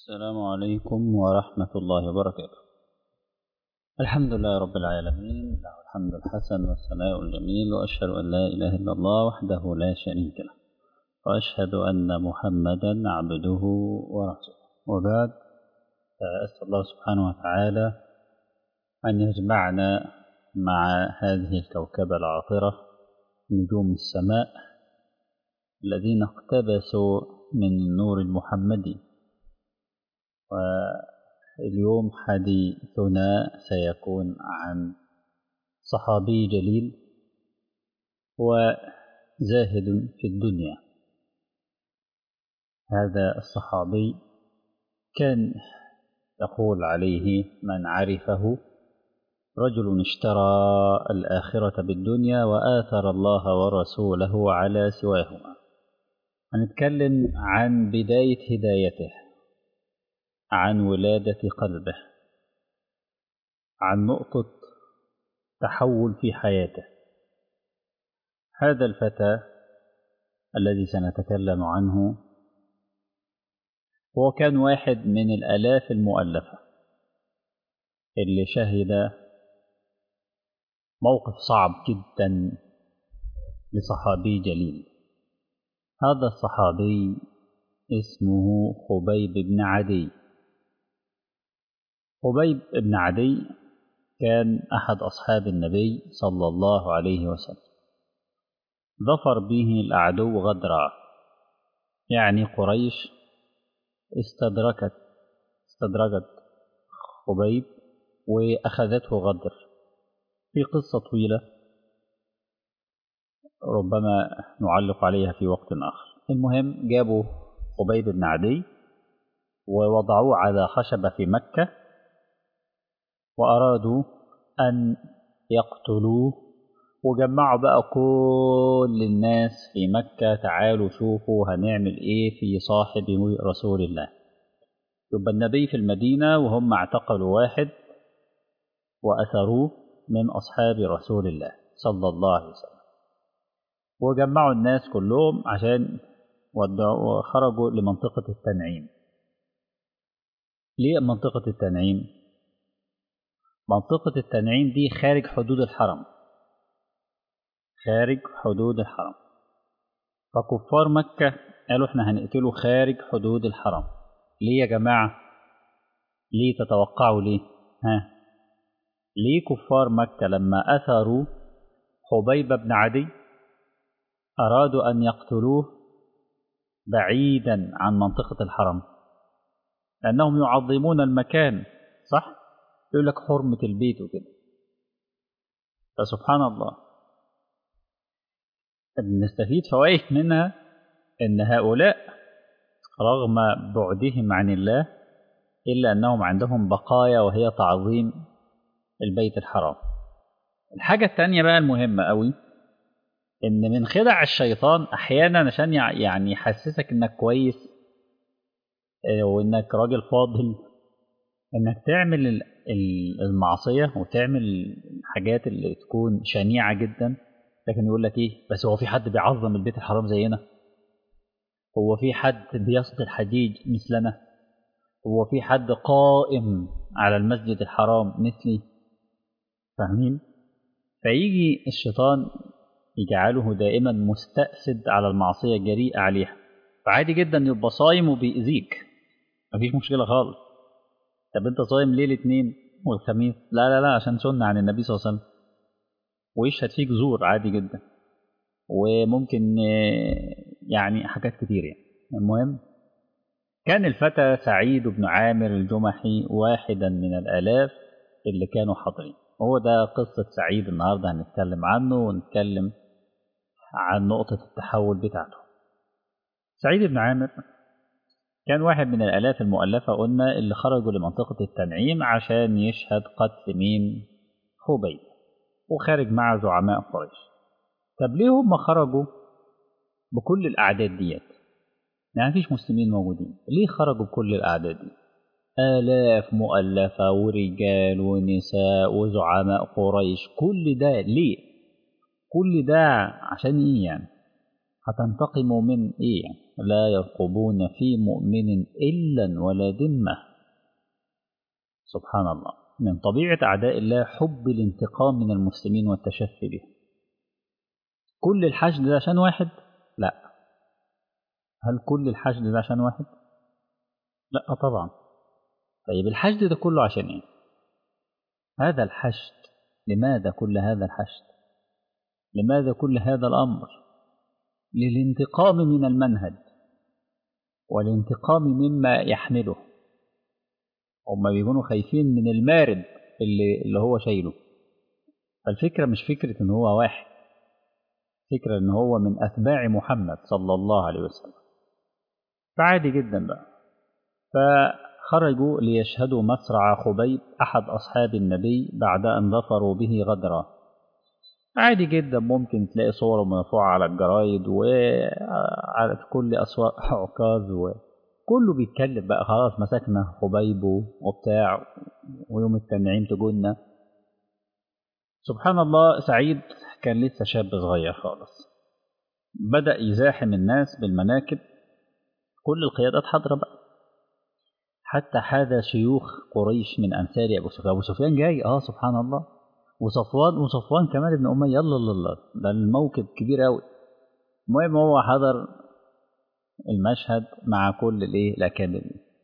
السلام عليكم ورحمة الله وبركاته الحمد لله رب العالمين له الحمد الحسن والثناء الجميل وأشهد أن لا إله إلا الله وحده لا شريك له وأشهد أن محمدا عبده ورسوله وبعد فأسأل الله سبحانه وتعالى أن يجمعنا مع هذه الكوكبة العاطرة نجوم السماء الذين اقتبسوا من النور المحمدي واليوم حديثنا سيكون عن صحابي جليل وزاهد في الدنيا هذا الصحابي كان يقول عليه من عرفه رجل اشترى الآخرة بالدنيا وآثر الله ورسوله على سواهما هنتكلم عن بداية هدايته عن ولادة قلبه عن نقطة تحول في حياته هذا الفتى الذي سنتكلم عنه هو كان واحد من الآلاف المؤلفة اللي شهد موقف صعب جدا لصحابي جليل هذا الصحابي اسمه خبيب بن عدي خبيب بن عدي كان أحد أصحاب النبي صلى الله عليه وسلم ظفر به الأعدو غدرا يعني قريش استدركت استدرجت خبيب وأخذته غدر في قصة طويلة ربما نعلق عليها في وقت آخر المهم جابوا خبيب بن عدي ووضعوه على خشبة في مكة وأرادوا أن يقتلوه وجمعوا بقى كل الناس في مكة تعالوا شوفوا هنعمل إيه في صاحب رسول الله يبقى النبي في المدينة وهم اعتقلوا واحد وأثروه من أصحاب رسول الله صلى الله عليه وسلم وجمعوا الناس كلهم عشان وخرجوا لمنطقة التنعيم ليه منطقة التنعيم؟ منطقة التنعيم دي خارج حدود الحرم خارج حدود الحرم فكفار مكة قالوا احنا هنقتله خارج حدود الحرم ليه يا جماعة ليه تتوقعوا ليه ها ليه كفار مكة لما أثروا حبيب بن عدي أرادوا أن يقتلوه بعيدا عن منطقة الحرم لأنهم يعظمون المكان صح؟ يقول لك حرمة البيت وكده فسبحان الله بنستفيد فوائد منها ان هؤلاء رغم بعدهم عن الله الا انهم عندهم بقايا وهي تعظيم البيت الحرام الحاجة الثانية بقى المهمة قوي ان من خدع الشيطان احيانا عشان يعني يحسسك انك كويس وانك راجل فاضل انك تعمل المعصية وتعمل الحاجات اللي تكون شنيعة جدا لكن يقول لك ايه بس هو في حد بيعظم البيت الحرام زينا هو في حد بيسقي الحجيج مثلنا هو في حد قائم على المسجد الحرام مثلي فاهمين فيجي الشيطان يجعله دائما مستأسد على المعصية جريء عليها فعادي جدا يبقى صايم وبيأذيك مفيش مشكلة خالص طب انت صايم ليه الاثنين والخميس لا لا لا عشان سنة عن النبي صلى الله عليه وسلم ويشهد فيك زور عادي جدا وممكن يعني حاجات كتير يعني المهم كان الفتى سعيد بن عامر الجمحي واحدا من الآلاف اللي كانوا حاضرين هو ده قصة سعيد النهاردة هنتكلم عنه ونتكلم عن نقطة التحول بتاعته سعيد بن عامر كان واحد من الآلاف المؤلفة قلنا اللي خرجوا لمنطقة التنعيم عشان يشهد قتل مين خبيب وخارج مع زعماء قريش طب ليه هم خرجوا بكل الأعداد ديت يعني مفيش مسلمين موجودين ليه خرجوا بكل الأعداد دي آلاف مؤلفة ورجال ونساء وزعماء قريش كل ده ليه كل ده عشان ايه يعني هتنتقموا من إيه لا يرقبون في مؤمن إلا ولا ذمة سبحان الله من طبيعة أعداء الله حب الانتقام من المسلمين والتشفي بهم كل الحشد ده عشان واحد لا هل كل الحشد ده عشان واحد لا طبعا طيب الحشد ده كله عشان ايه هذا الحشد لماذا كل هذا الحشد لماذا كل هذا الامر للانتقام من المنهج والانتقام مما يحمله هم بيكونوا خايفين من المارد اللي, اللي هو شايله فالفكرة مش فكرة ان هو واحد فكرة ان هو من اتباع محمد صلى الله عليه وسلم فعادي جدا بقى فخرجوا ليشهدوا مسرع خبيب احد اصحاب النبي بعد ان ظفروا به غدرا عادي جدا ممكن تلاقي صوره مرفوعة على الجرايد وعلى كل أسواق عكاظ وكله بيتكلم بقى خلاص مسكنا خبيب وبتاع ويوم التنعيم تجونا سبحان الله سعيد كان لسه شاب صغير خالص بدأ يزاحم الناس بالمناكب كل القيادات حاضرة بقى حتى حاذا شيوخ قريش من أنصار أبو سفيان أبو سفيان جاي آه سبحان الله وصفوان وصفوان كمان ابن أمية يلا الله الله ده الموكب كبير أوي المهم هو حضر المشهد مع كل الايه الأكابر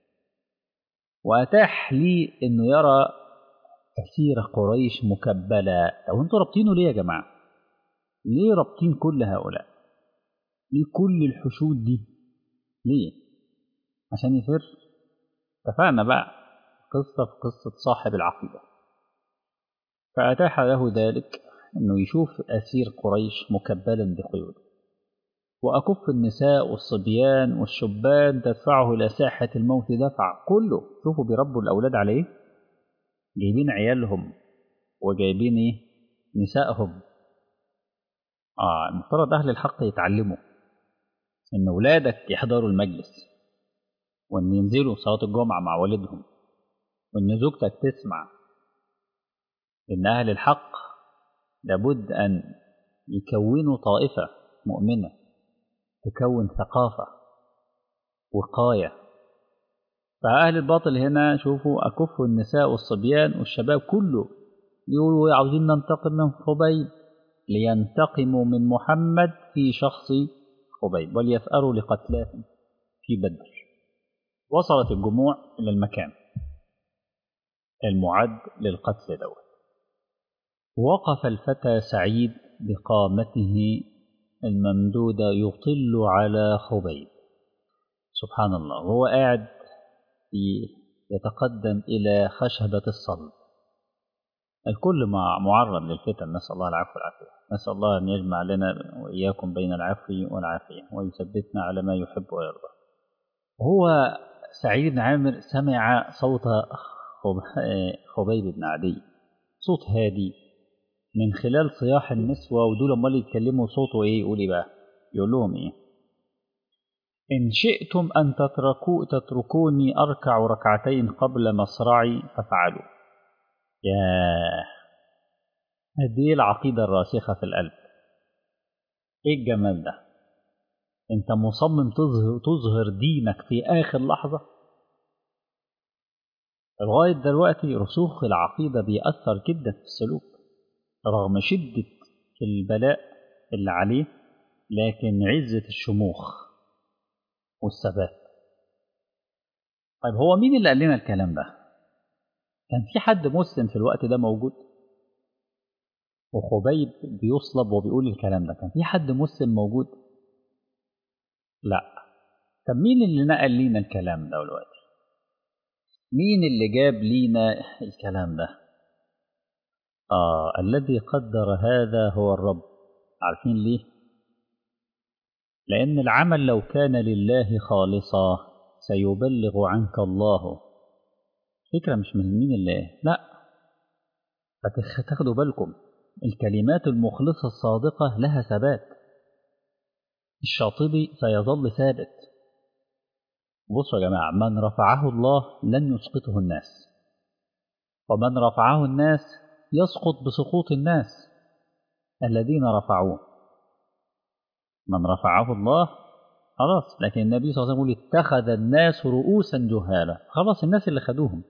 وأتاح لي إنه يرى أسير قريش مكبلة طب انتوا رابطينه ليه يا جماعة؟ ليه رابطين كل هؤلاء؟ ليه كل الحشود دي؟ ليه؟ عشان يفر؟ اتفقنا بقى قصة في قصة صاحب العقيدة فأتاح له ذلك أنه يشوف أسير قريش مكبلا بقيود وأكف النساء والصبيان والشبان تدفعه إلى ساحة الموت دفع كله شوفوا بيربوا الأولاد عليه جايبين عيالهم وجايبين إيه نسائهم آه المفترض أهل الحق يتعلموا إن أولادك يحضروا المجلس وإن ينزلوا صلاة الجمعة مع والدهم وإن زوجتك تسمع إن أهل الحق لابد أن يكونوا طائفة مؤمنة تكون ثقافة وقاية فأهل الباطل هنا شوفوا أكفوا النساء والصبيان والشباب كله يقولوا عاوزين ننتقم من خبيب لينتقموا من محمد في شخص خبيب وليثأروا لقتلاهم في بدر وصلت الجموع إلى المكان المعد للقتل دوت وقف الفتى سعيد بقامته الممدودة يطل على خبيب سبحان الله وهو قاعد يتقدم إلى خشبة الصلب الكل مع معرض للفتن نسأل الله العفو والعافية نسأل الله أن يجمع لنا وإياكم بين العفو والعافية ويثبتنا على ما يحب ويرضى وهو سعيد بن عامر سمع صوت خبيب بن عدي صوت هادي من خلال صياح النسوة ودول امال يتكلموا صوته ايه يقول ايه بقى يقول لهم ايه إن شئتم أن تتركوا تتركوني أركع ركعتين قبل مصرعي فافعلوا يا هذه العقيدة الراسخة في القلب ايه الجمال ده انت مصمم تظهر, تظهر دينك في آخر لحظة لغاية دلوقتي رسوخ العقيدة بيأثر جدا في السلوك رغم شدة البلاء اللي عليه لكن عزة الشموخ والثبات طيب هو مين اللي قال لنا الكلام ده كان في حد مسلم في الوقت ده موجود وخبيب بيصلب وبيقول الكلام ده كان في حد مسلم موجود لا طب مين اللي نقل لينا الكلام ده دلوقتي مين اللي جاب لينا الكلام ده آه الذي قدر هذا هو الرب عارفين ليه لأن العمل لو كان لله خالصا سيبلغ عنك الله فكرة مش من مين الله لا فتاخدوا بالكم الكلمات المخلصة الصادقة لها ثبات الشاطبي سيظل ثابت بصوا يا جماعة من رفعه الله لن يسقطه الناس ومن رفعه الناس يسقط بسقوط الناس الذين رفعوه من رفعه الله خلاص لكن النبي صلى الله عليه وسلم يقول اتخذ الناس رؤوسا جهالا خلاص الناس اللي خدوهم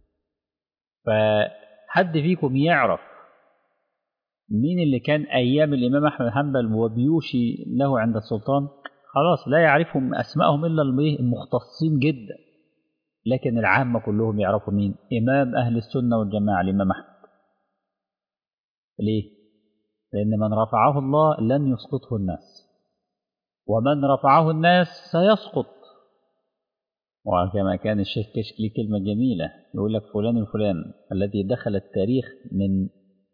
فحد فيكم يعرف مين اللي كان ايام الامام احمد بن حنبل وبيوشي له عند السلطان خلاص لا يعرفهم اسمائهم الا المختصين جدا لكن العامه كلهم يعرفوا مين امام اهل السنه والجماعه الامام احمد ليه لان من رفعه الله لن يسقطه الناس ومن رفعه الناس سيسقط وكما كان الشيخ كشك ليه كلمة جميلة يقول لك فلان الفلان الذي دخل التاريخ من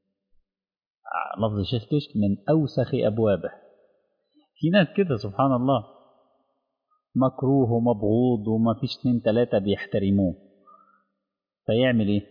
لفظ الشيخ كشك من أوسخ أبوابه في ناس كده سبحان الله مكروه ومبغوض وما فيش اتنين تلاتة بيحترموه فيعمل ايه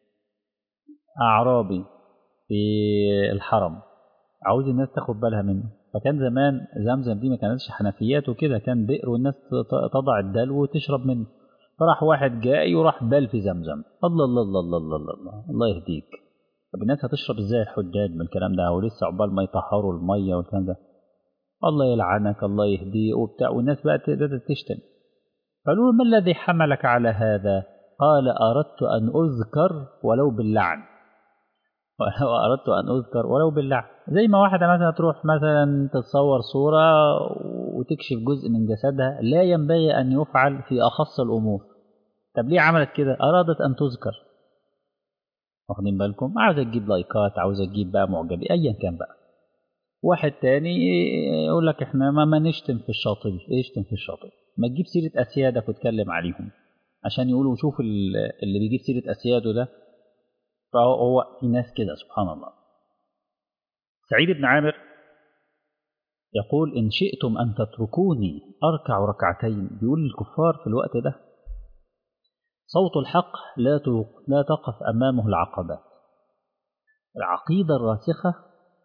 أعرابي في الحرم عاوز الناس تاخد بالها منه فكان زمان زمزم دي ما كانتش حنفيات وكده كان بئر والناس تضع الدلو وتشرب منه فراح واحد جاي وراح بال في زمزم الله الله الله الله الله الله, الله يهديك طب الناس هتشرب ازاي الحجاج من الكلام ده ولسه عقبال ما يطهروا الميه والكلام ده الله يلعنك الله يهديه وبتاع والناس بقى تبدأ تشتم قالوا ما الذي حملك على هذا قال أردت أن أذكر ولو باللعن وأردت أن أذكر ولو باللعن زي ما واحدة مثلا تروح مثلا تتصور صورة وتكشف جزء من جسدها لا ينبغي أن يفعل في أخص الأمور طب ليه عملت كده أرادت أن تذكر واخدين بالكم عاوزة تجيب لايكات عاوزة تجيب بقى معجبين أيا كان بقى واحد تاني يقول لك احنا ما, ما نشتم في الشاطئ اشتم في الشاطئ ما تجيب سيرة أسيادك وتكلم عليهم عشان يقولوا شوف اللي بيجيب سيرة أسياده ده فهو في ناس كده سبحان الله سعيد بن عامر يقول إن شئتم أن تتركوني أركع ركعتين بيقول للكفار في الوقت ده صوت الحق لا لا تقف أمامه العقبات العقيدة الراسخة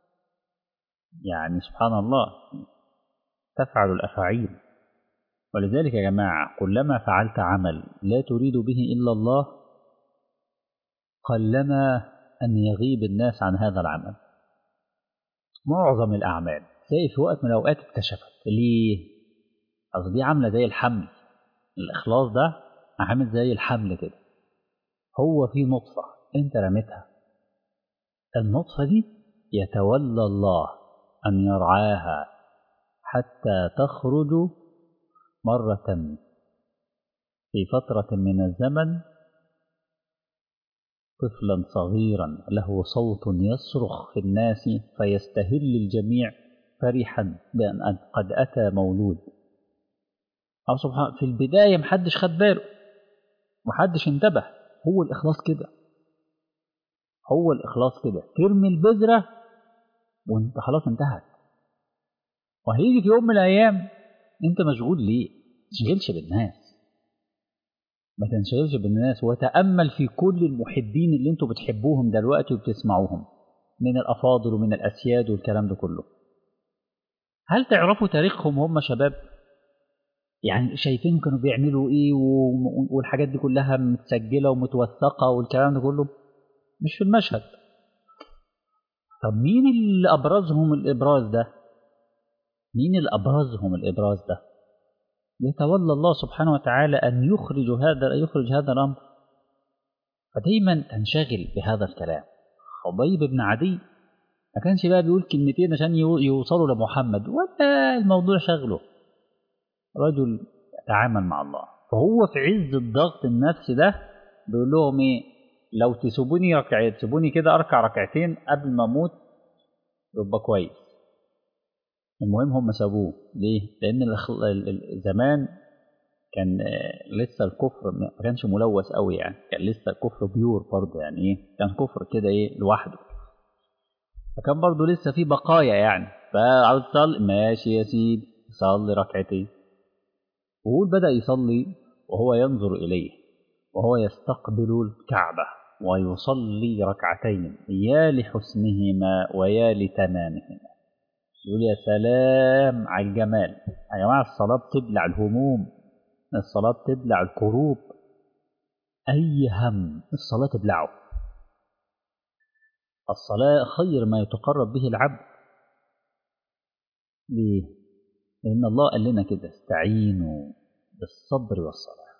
يعني سبحان الله تفعل الأفاعيل ولذلك يا جماعة كلما فعلت عمل لا تريد به إلا الله قلما أن يغيب الناس عن هذا العمل معظم الأعمال تلاقي في وقت من الأوقات اتكشفت ليه؟ أصل دي عاملة زي الحمل الإخلاص ده عامل زي الحمل كده هو في نطفة أنت رميتها النطفة دي يتولى الله أن يرعاها حتى تخرج مرة في فترة من الزمن طفلا صغيرا له صوت يصرخ في الناس فيستهل الجميع فرحا بأن قد أتى مولود أو سبحان في البداية محدش خد باله محدش انتبه هو الإخلاص كده هو الإخلاص كده ترمي البذرة وانت خلاص انتهت وهيجي في يوم من الأيام انت مشغول ليه؟ تشغلش بالناس ما تنشغلش بالناس وتأمل في كل المحبين اللي انتوا بتحبوهم دلوقتي وبتسمعوهم من الأفاضل ومن الأسياد والكلام ده كله هل تعرفوا تاريخهم هم شباب؟ يعني شايفين كانوا بيعملوا ايه والحاجات دي كلها متسجلة ومتوثقة والكلام ده كله مش في المشهد طب مين اللي أبرزهم الإبراز ده؟ مين اللي أبرزهم الإبراز ده؟ يتولى الله سبحانه وتعالى أن يخرج هذا يخرج هذا الأمر فدايما تنشغل بهذا الكلام خبيب بن عدي ما كانش بقى بيقول كلمتين عشان يوصلوا لمحمد ولا الموضوع شغله رجل يتعامل مع الله فهو في عز الضغط النفسي ده بيقول لهم ايه لو تسيبوني ركعتين تسيبوني كده اركع ركعتين قبل ما اموت يبقى كويس المهم هم سابوه ليه؟ لأن زمان كان لسه الكفر ما كانش ملوث قوي يعني كان لسه الكفر بيور برضه يعني ايه كان كفر كده ايه لوحده فكان برضه لسه في بقايا يعني فعاوز تصلي ماشي يا سيدي صلي ركعتين وهو بدأ يصلي وهو ينظر إليه وهو يستقبل الكعبة ويصلي ركعتين يا لحسنهما ويا لتمامهما يقول يا سلام على الجمال يا جماعة الصلاة بتبلع الهموم الصلاة بتبلع الكروب أي هم الصلاة تبلعه الصلاة خير ما يتقرب به العبد ليه؟ لأن الله قال لنا كده استعينوا بالصبر والصلاة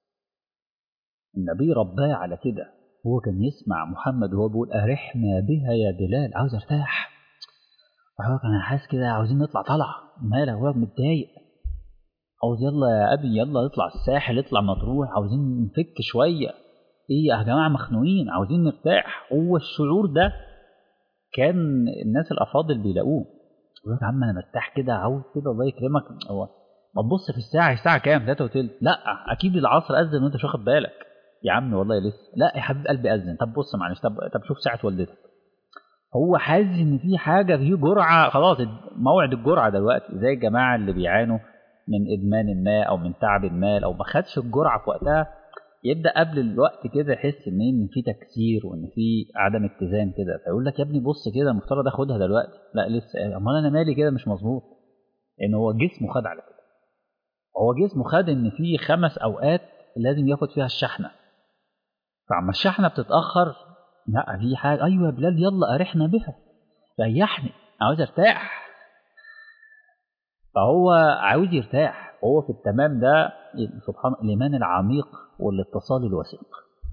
النبي رباه على كده هو كان يسمع محمد وهو بيقول أرحنا بها يا بلال عاوز ارتاح فهو كان حاسس كده عاوزين نطلع طلعة مالك هو متضايق عاوز يلا يا أبي يلا نطلع الساحل اطلع مطروح عاوزين نفك شوية إيه يا جماعة مخنوقين عاوزين نرتاح هو الشعور ده كان الناس الأفاضل بيلاقوه يقول لك يا عم أنا مرتاح كده عاوز كده الله يكرمك هو ما تبص في الساعة الساعة كام؟ 3 وتلت لا أكيد العصر أذن وأنت مش واخد بالك يا عم والله لسه لا يا حبيب قلبي أذن طب بص معلش طب طب شوف ساعة والدتك هو حاسس ان في حاجه في جرعه خلاص موعد الجرعه دلوقتي زي الجماعه اللي بيعانوا من ادمان ما او من تعب ما او ما خدش الجرعه في وقتها يبدا قبل الوقت كده يحس ان ان في تكسير وان في عدم اتزان كده فيقول لك يا ابني بص كده المفترض اخدها دلوقتي لا لسه امال انا مالي كده مش مظبوط لان هو جسمه خد على كده هو جسمه خد ان في خمس اوقات لازم ياخد فيها الشحنه فعما الشحنه بتتاخر لا في حاجه ايوه يا بلال يلا ارحنا بها ريحني عاوز ارتاح فهو عاوز يرتاح هو في التمام ده سبحان الايمان العميق والاتصال الوثيق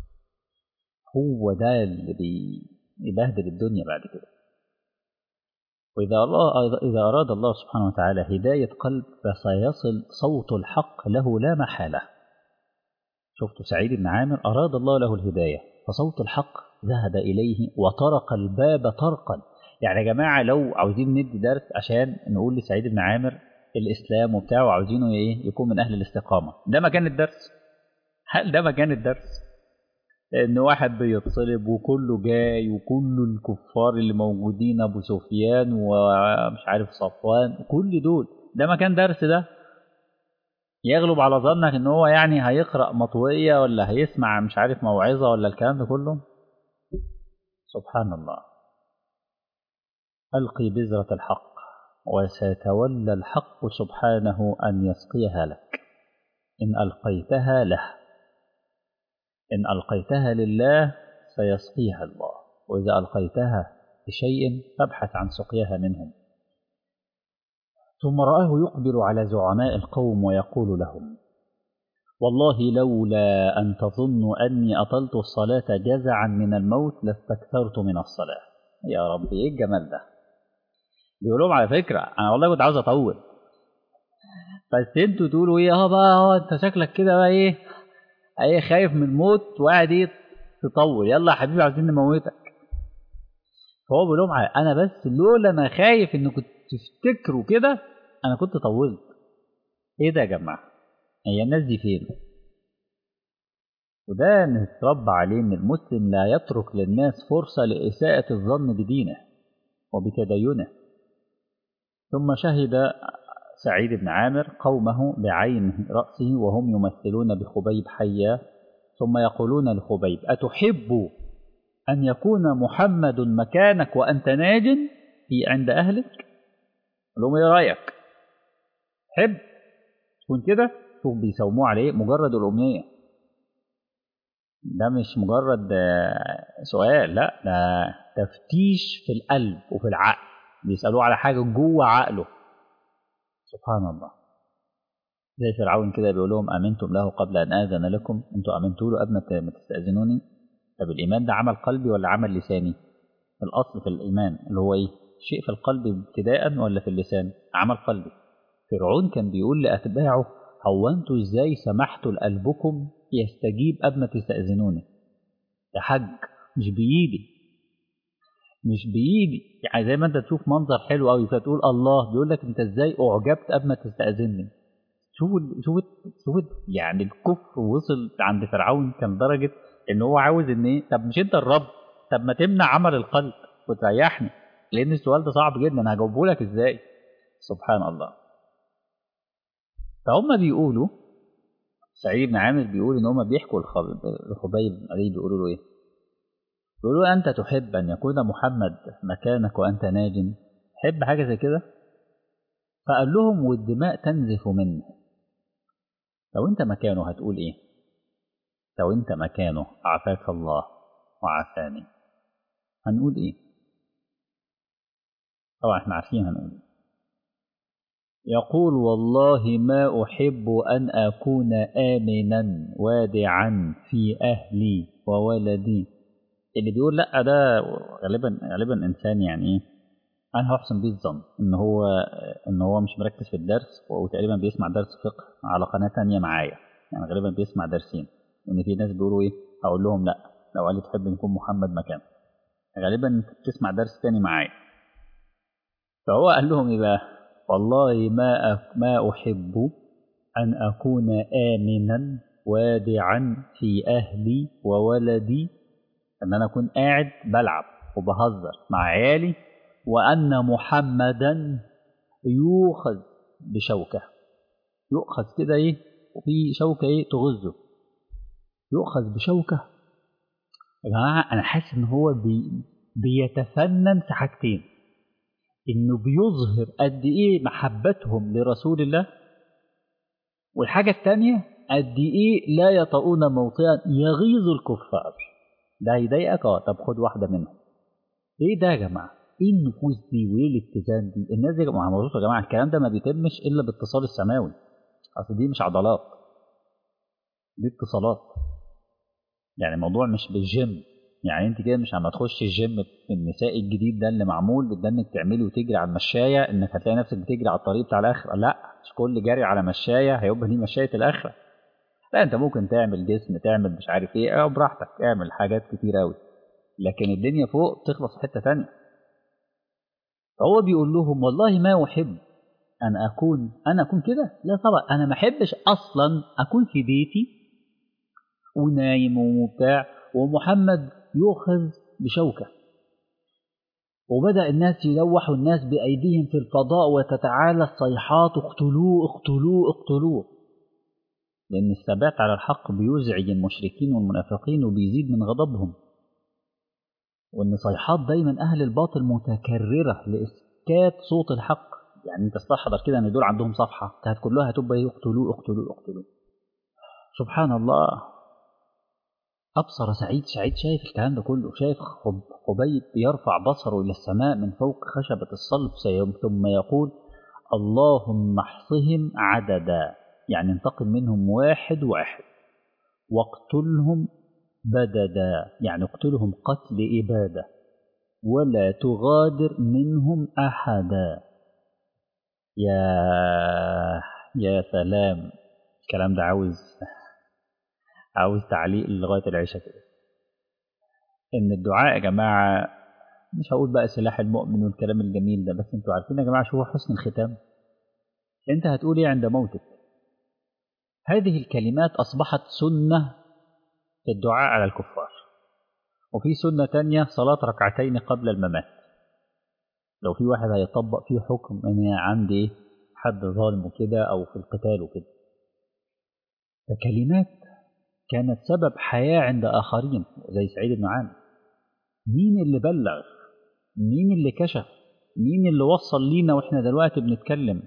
هو ده اللي بيبهدل الدنيا بعد كده وإذا الله إذا أراد الله سبحانه وتعالى هداية قلب فسيصل صوت الحق له لا محالة شفتوا سعيد بن عامر أراد الله له الهداية فصوت الحق ذهب إليه وطرق الباب طرقا يعني يا جماعة لو عاوزين ندي درس عشان نقول لسعيد بن عامر الإسلام وبتاعه وعاوزينه إيه يكون من أهل الاستقامة ده مكان الدرس هل ده مكان الدرس ان واحد بيتصلب وكله جاي وكل الكفار اللي موجودين ابو سفيان ومش عارف صفوان كل دول ده مكان درس ده يغلب على ظنك ان هو يعني هيقرا مطويه ولا هيسمع مش عارف موعظه ولا الكلام ده كله سبحان الله القي بذره الحق وسيتولى الحق سبحانه ان يسقيها لك ان القيتها له إن ألقيتها لله سيسقيها الله وإذا ألقيتها لشيء فابحث عن سقياها منهم ثم رآه يقبل على زعماء القوم ويقول لهم والله لولا أن تظنوا أني أطلت الصلاة جزعا من الموت لاستكثرت من الصلاة يا رب إيه الجمال ده بيقول لهم على فكرة أنا والله كنت عاوز أطول بس انتوا تقولوا ايه اه بقى اه انت شكلك كده بقى ايه ايه خايف من الموت وقاعد ايه تطول يلا يا حبيبي عاوزين نموتك فهو بيقول لهم انا بس لولا انا خايف انكم تفتكروا كده انا كنت طولت ايه ده يا جماعه هي الناس دي فين وده نتربى عليه ان المسلم لا يترك للناس فرصه لاساءه الظن بدينه وبتدينه ثم شهد سعيد بن عامر قومه بعين رأسه وهم يمثلون بخبيب حيا ثم يقولون لخبيب أتحب أن يكون محمد مكانك وأنت ناج في عند أهلك لهم إيه رأيك حب تكون كده شوف بيسوموه عليه مجرد الأمنية ده مش مجرد سؤال لا ده تفتيش في القلب وفي العقل بيسألوه على حاجة جوه عقله سبحان الله زي فرعون كده بيقول لهم امنتم له قبل ان اذن لكم انتوا امنتوا له قبل ما تستاذنوني طب الايمان ده عمل قلبي ولا عمل لساني الاصل في الايمان اللي هو ايه شيء في القلب ابتداء ولا في اللسان عمل قلبي فرعون كان بيقول لاتباعه هو انتوا ازاي سمحتوا لقلبكم يستجيب قبل ما تستاذنوني ده حج مش بايدي مش بايدي يعني زي ما انت تشوف منظر حلو قوي فتقول الله بيقول لك انت ازاي اعجبت قبل ما تستاذني شوف شوف شوف يعني الكفر وصل عند فرعون كان درجه ان هو عاوز ان ايه طب مش انت الرب طب ما تمنع عمل القلب وتريحني لان السؤال ده صعب جدا هجاوبه لك ازاي سبحان الله فهم بيقولوا سعيد بن عامر بيقول ان هم بيحكوا لخبيب عليه بيقولوا له ايه يقولوا أنت تحب أن يكون محمد مكانك وأنت ناج تحب حاجة زي كده فقال لهم والدماء تنزف منه لو أنت مكانه هتقول إيه لو أنت مكانه عافاك الله وعافاني هنقول إيه طبعا احنا عارفين هنقول يقول والله ما أحب أن أكون آمنا وادعا في أهلي وولدي اللي بيقول لا ده غالبا غالبا إنسان يعني إيه أنا هحسن بيه الظن إن هو إن هو مش مركز في الدرس وتقريبا بيسمع درس فقه على قناة تانية معايا يعني غالبا بيسمع درسين إن في ناس بيقولوا إيه أقول لهم لا لو قال لي تحب نكون محمد مكان غالبا أنت بتسمع درس تاني معايا فهو قال لهم إيه بقى والله ما ما أحب أن أكون آمنا وادعا في أهلي وولدي أن أنا أكون قاعد بلعب وبهزر مع عيالي وأن محمدا يؤخذ بشوكة يؤخذ كده إيه وفي شوكة إيه تغزه يؤخذ بشوكة يا جماعة أنا حاسس إن هو بي بيتفنن في حاجتين إنه بيظهر قد إيه محبتهم لرسول الله والحاجة الثانية قد إيه لا يطؤون موطئا يغيظ الكفار ده يضايقك اه طب خد واحدة منهم إيه ده يا جماعة؟ إيه النفوس دي وإيه الاتزان دي؟ الناس دي يا جماعة يا جماعة الكلام ده ما بيتمش إلا باتصال السماوي أصل دي مش عضلات دي اتصالات يعني الموضوع مش بالجيم يعني انت كده مش عم تخش الجيم النسائي الجديد ده اللي معمول ده انك تعملي وتجري على المشايه انك هتلاقي نفسك بتجري على الطريق بتاع الاخره لا مش كل جري على مشايه هيبقى دي مشايه الاخره لا انت ممكن تعمل جسم تعمل مش عارف ايه اه براحتك اعمل حاجات كتير قوي لكن الدنيا فوق تخلص في حته تانية فهو بيقول لهم والله ما احب ان اكون انا اكون كده لا طبعا انا ما احبش اصلا اكون في بيتي ونايم وبتاع ومحمد يؤخذ بشوكة وبدأ الناس يلوحوا الناس بأيديهم في الفضاء وتتعالى الصيحات اقتلوه اقتلوه اقتلوه لأن الثبات على الحق بيزعج المشركين والمنافقين وبيزيد من غضبهم وأن صيحات دايما أهل الباطل متكررة لإسكات صوت الحق يعني أنت استحضر كده أن دول عندهم صفحة كانت كلها هتبقى يقتلوه اقتلوه اقتلوه سبحان الله أبصر سعيد سعيد شايف الكلام ده كله شايف خبيب يرفع بصره إلى السماء من فوق خشبة الصلب ثم يقول اللهم احصهم عددا يعني انتقم منهم واحد واحد واقتلهم بددا يعني اقتلهم قتل إبادة ولا تغادر منهم أحدا يا يا سلام الكلام ده عاوز عاوز تعليق لغايه العشاء كده ان الدعاء يا جماعه مش هقول بقى سلاح المؤمن والكلام الجميل ده بس انتوا عارفين يا جماعه شو هو حسن الختام انت هتقول ايه عند موتك هذه الكلمات اصبحت سنه في الدعاء على الكفار وفي سنه تانية صلاه ركعتين قبل الممات لو في واحد هيطبق فيه حكم ان عندي ايه حد ظالم وكده او في القتال وكده فكلمات كانت سبب حياة عند آخرين زي سعيد بن عامر مين اللي بلغ مين اللي كشف مين اللي وصل لينا واحنا دلوقتي بنتكلم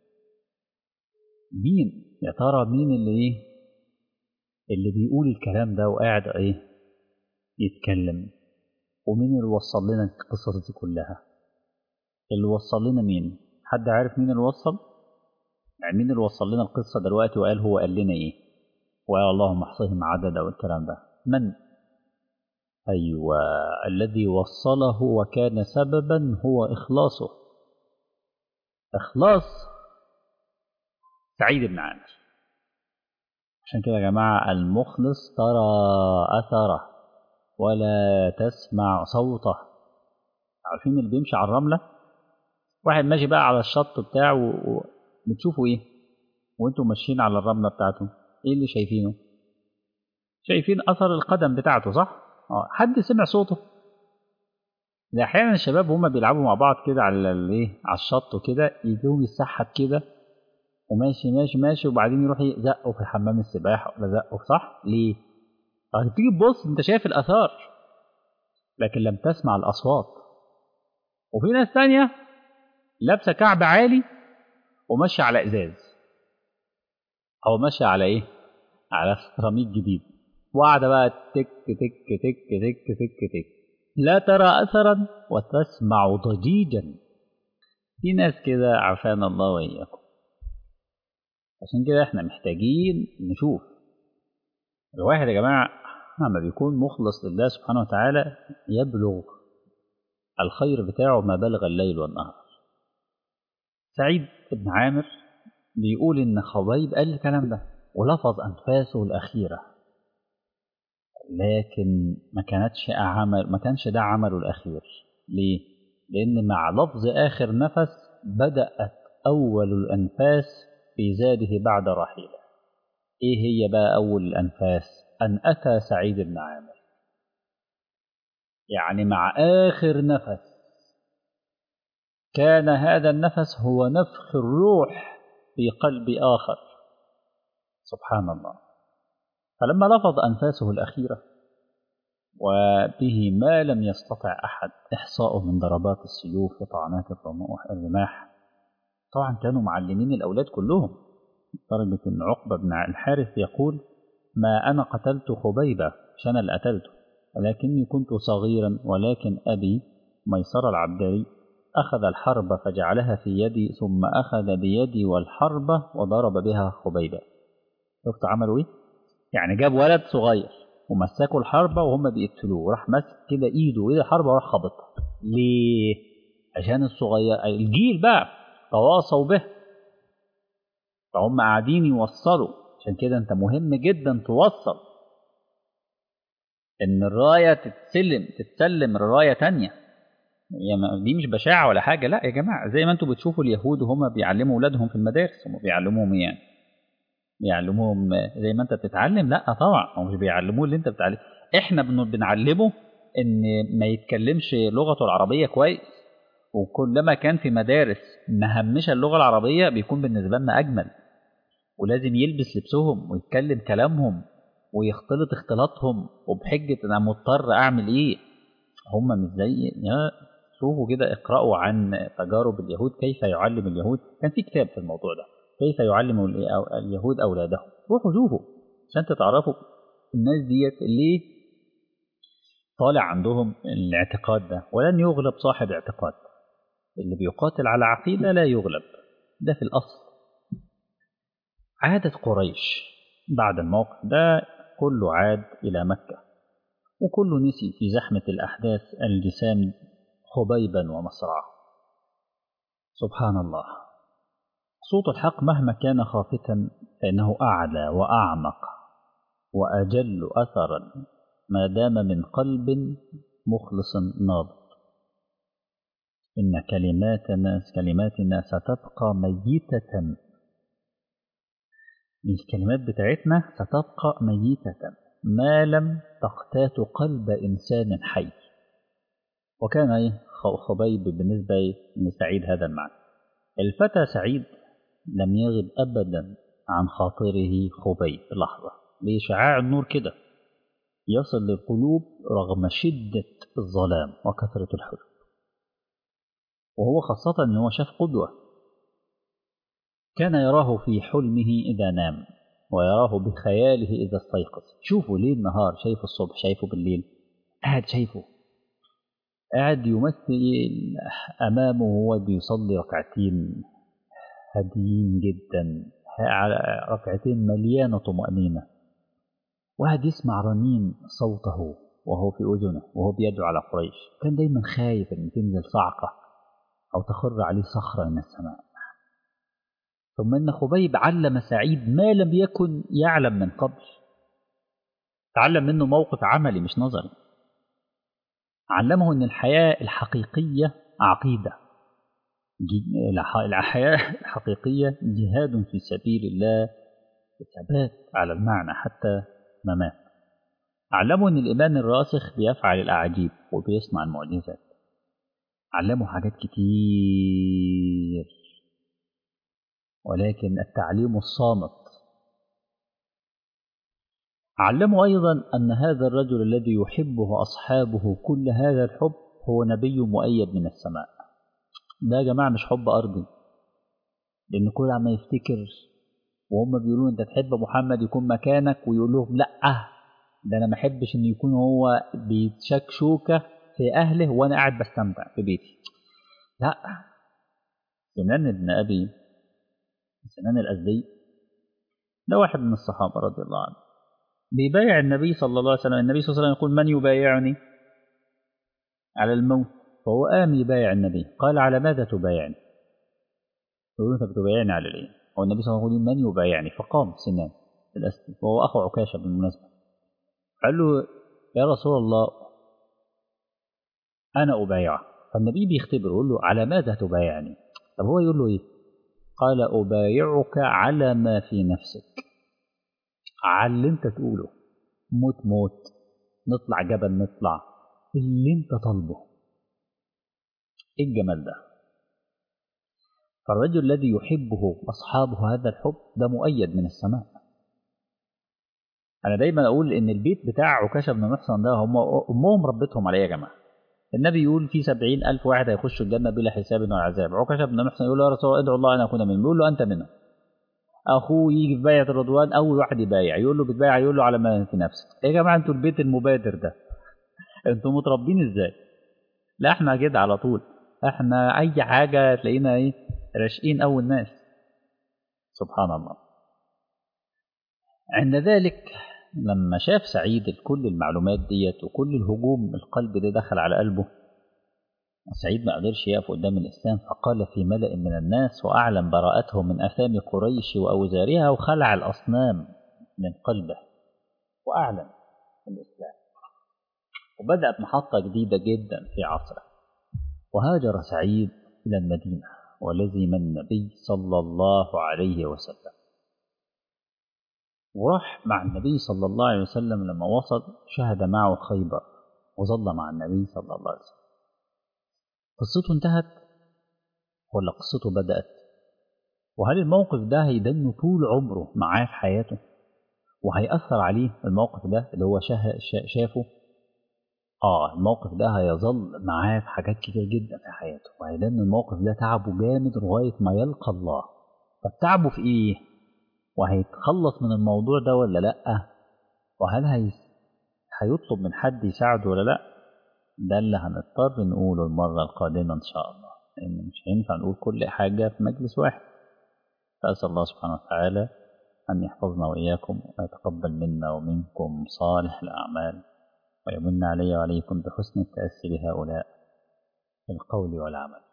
مين يا ترى مين اللي ايه اللي بيقول الكلام ده وقاعد ايه يتكلم ومين اللي وصل لنا القصص دي كلها اللي وصل لنا مين حد عارف مين اللي وصل يعني مين اللي وصل لنا القصة دلوقتي وقال هو قال لنا ايه ويا اللهم احصهم عددا والكلام ده من أيوة الذي وصله وكان سببا هو إخلاصه إخلاص سعيد بن عامر عشان كده يا جماعة المخلص ترى أثره ولا تسمع صوته عارفين اللي بيمشي على الرملة واحد ماشي بقى على الشط بتاعه وبتشوفوا ايه وانتوا ماشيين على الرملة بتاعته ايه اللي شايفينه شايفين اثر القدم بتاعته صح اه حد سمع صوته ده احيانا الشباب وهم بيلعبوا مع بعض كده على الايه على الشط وكده يجيهم يسحب كده وماشي ماشي ماشي وبعدين يروح يزقوا في حمام السباحه ولا زقوا صح ليه هتيجي تبص انت شايف الاثار لكن لم تسمع الاصوات وفي ناس تانية لابسه كعب عالي وماشيه على ازاز او ماشيه على ايه على سيراميك جديد وقاعده بقى تك تك تك تك تك تك لا ترى اثرا وتسمع ضجيجا في ناس كده عافانا الله واياكم عشان كده احنا محتاجين نشوف الواحد يا جماعة لما بيكون مخلص لله سبحانه وتعالى يبلغ الخير بتاعه ما بلغ الليل والنهار سعيد بن عامر بيقول إن خبيب قال الكلام ده ولفظ أنفاسه الأخيرة لكن ما كانتش عمل ما كانش ده عمله الأخير ليه؟ لأن مع لفظ آخر نفس بدأت أول الأنفاس في زاده بعد رحيله إيه هي بقى أول الأنفاس؟ أن أتى سعيد بن عامر يعني مع آخر نفس كان هذا النفس هو نفخ الروح في قلب آخر سبحان الله فلما لفظ أنفاسه الأخيرة وبه ما لم يستطع أحد إحصاؤه من ضربات السيوف وطعنات الرماح طبعا كانوا معلمين الأولاد كلهم لدرجة أن عقبة بن الحارث يقول ما أنا قتلت خبيبة مش أنا اللي قتلته ولكني كنت صغيرا ولكن أبي ميسر العبدري أخذ الحرب فجعلها في يدي ثم أخذ بيدي والحرب وضرب بها خبيبة شفت عملوا إيه؟ يعني جاب ولد صغير ومسكوا الحربة وهم بيقتلوه وراح ماسك كده إيده وإيد الحربة وراح خبطها ليه؟ عشان الصغير الجيل بقى تواصوا به فهم قاعدين يوصلوا عشان كده أنت مهم جدا توصل إن الراية تتسلم تتسلم الراية تانية يعني دي مش بشاعة ولا حاجة لا يا جماعة زي ما انتوا بتشوفوا اليهود وهم بيعلموا أولادهم في المدارس هم بيعلموهم يعني بيعلموهم زي ما انت بتتعلم لا طبعا هم مش بيعلموه اللي انت بتعلم احنا بنعلمه ان ما يتكلمش لغته العربية كويس وكلما كان في مدارس مهمشة اللغة العربية بيكون بالنسبة لنا أجمل ولازم يلبس لبسهم ويتكلم كلامهم ويختلط اختلاطهم وبحجة أنا مضطر أعمل إيه هم مش زي يا شوفوا كده اقرأوا عن تجارب اليهود كيف يعلم اليهود كان في كتاب في الموضوع ده كيف يعلم اليهود أولادهم روحوا شوفوا عشان تعرفوا الناس ديت اللي طالع عندهم الاعتقاد ده ولن يغلب صاحب اعتقاد اللي بيقاتل على عقيدة لا يغلب ده في الأصل عادة قريش بعد الموقف ده كله عاد إلى مكة وكله نسي في زحمة الأحداث الجسام خبيبا ومصرعه سبحان الله صوت الحق مهما كان خافتا فإنه أعلى وأعمق وأجل أثرا ما دام من قلب مخلص نابض إن كلماتنا كلماتنا ستبقى ميتة الكلمات بتاعتنا ستبقى ميتة ما لم تقتات قلب إنسان حي وكان إيه خبيب بالنسبة لسعيد هذا المعنى الفتى سعيد لم يغب أبدا عن خاطره خبيب لحظة لشعاع النور كده يصل للقلوب رغم شدة الظلام وكثرة الحزن وهو خاصة أنه شاف قدوة كان يراه في حلمه إذا نام ويراه بخياله إذا استيقظ شوفوا ليل نهار شايفه الصبح شايفه بالليل قاعد شايفه قاعد يمثل أمامه وهو بيصلي ركعتين هاديين جدا ركعتين مليانة طمأنينة وقاعد يسمع رنين صوته وهو في أذنه وهو بيدعو على قريش كان دايما خايف أن تنزل صعقة أو تخر عليه صخرة من السماء ثم أن خبيب علم سعيد ما لم يكن يعلم من قبل تعلم منه موقف عملي مش نظري علمه أن الحياة الحقيقية عقيدة الحياة الحقيقية جهاد في سبيل الله ثبات على المعنى حتى ممات علمه أن الإيمان الراسخ بيفعل الأعاجيب وبيصنع المعجزات علمه حاجات كتير ولكن التعليم الصامت علمه أيضا أن هذا الرجل الذي يحبه أصحابه كل هذا الحب هو نبي مؤيد من السماء ده يا جماعة مش حب أرضي لأن كل عما يفتكر وهم بيقولوا أنت تحب محمد يكون مكانك ويقول لهم لأ ده أنا ما أحبش إن يكون هو بيتشكشوكة في أهله وأنا قاعد بستمتع في بيتي لا سنان ابن أبي سنان الأزدي ده واحد من الصحابة رضي الله عنه بيبايع النبي صلى الله عليه وسلم النبي صلى الله عليه وسلم يقول من يبايعني على الموت فهو قام يبايع النبي قال على ماذا تبايعني يقول انت بتبايعني على الايه هو النبي صلى الله عليه وسلم يقول من يبايعني فقام سنان الأسلم وهو أخو عكاشة بالمناسبة قال له يا رسول الله أنا أبايعك فالنبي بيختبره يقول له على ماذا تبايعني طب هو يقول له إيه قال أبايعك على ما في نفسك على اللي أنت تقوله موت موت نطلع جبل نطلع اللي أنت طالبه إيه الجمال ده فالرجل الذي يحبه أصحابه هذا الحب ده مؤيد من السماء أنا دايما أقول إن البيت بتاع عكاشة بن محصن ده هم أمهم ربتهم عليه يا جماعة النبي يقول في سبعين ألف واحد هيخشوا الجنة بلا حساب ولا عذاب عكاشة بن محصن يقول له يا رسول الله ادعو الله أن أكون منهم يقول له أنت منهم أخوه يجي في بيعة الرضوان أول واحد يبايع يقول له بتبايع يقول له على ما في نفسك يا جماعة أنتوا البيت المبادر ده أنتوا متربين إزاي لا احنا كده على طول احنا أي حاجة تلاقينا إيه راشقين أول ناس سبحان الله عند ذلك لما شاف سعيد كل المعلومات ديت وكل الهجوم القلب ده دخل على قلبه سعيد ما قدرش يقف قدام الإسلام فقال في ملأ من الناس وأعلم براءته من أثام قريش وأوزارها وخلع الأصنام من قلبه وأعلن الإسلام وبدأت محطة جديدة جدا في عصره وهاجر سعيد إلى المدينة ولزم النبي صلى الله عليه وسلم وراح مع النبي صلى الله عليه وسلم لما وصل شهد معه خيبر وظل مع النبي صلى الله عليه وسلم قصته انتهت ولا قصته بدأت وهل الموقف ده هيدنه طول عمره معاه في حياته وهيأثر عليه الموقف ده اللي هو شافه اه الموقف ده هيظل معاه في حاجات كتير جدا في حياته وهيدن الموقف ده تعبه جامد لغاية ما يلقى الله طب تعبه في ايه وهيتخلص من الموضوع ده ولا لأ وهل هي... هيطلب من حد يساعده ولا لأ ده اللي هنضطر نقوله المرة القادمة إن شاء الله لأن مش هينفع نقول كل حاجة في مجلس واحد فأسأل الله سبحانه وتعالى أن يحفظنا وإياكم ويتقبل منا ومنكم صالح الأعمال ويمن علي وعليكم بحسن التأسي بهؤلاء في القول والعمل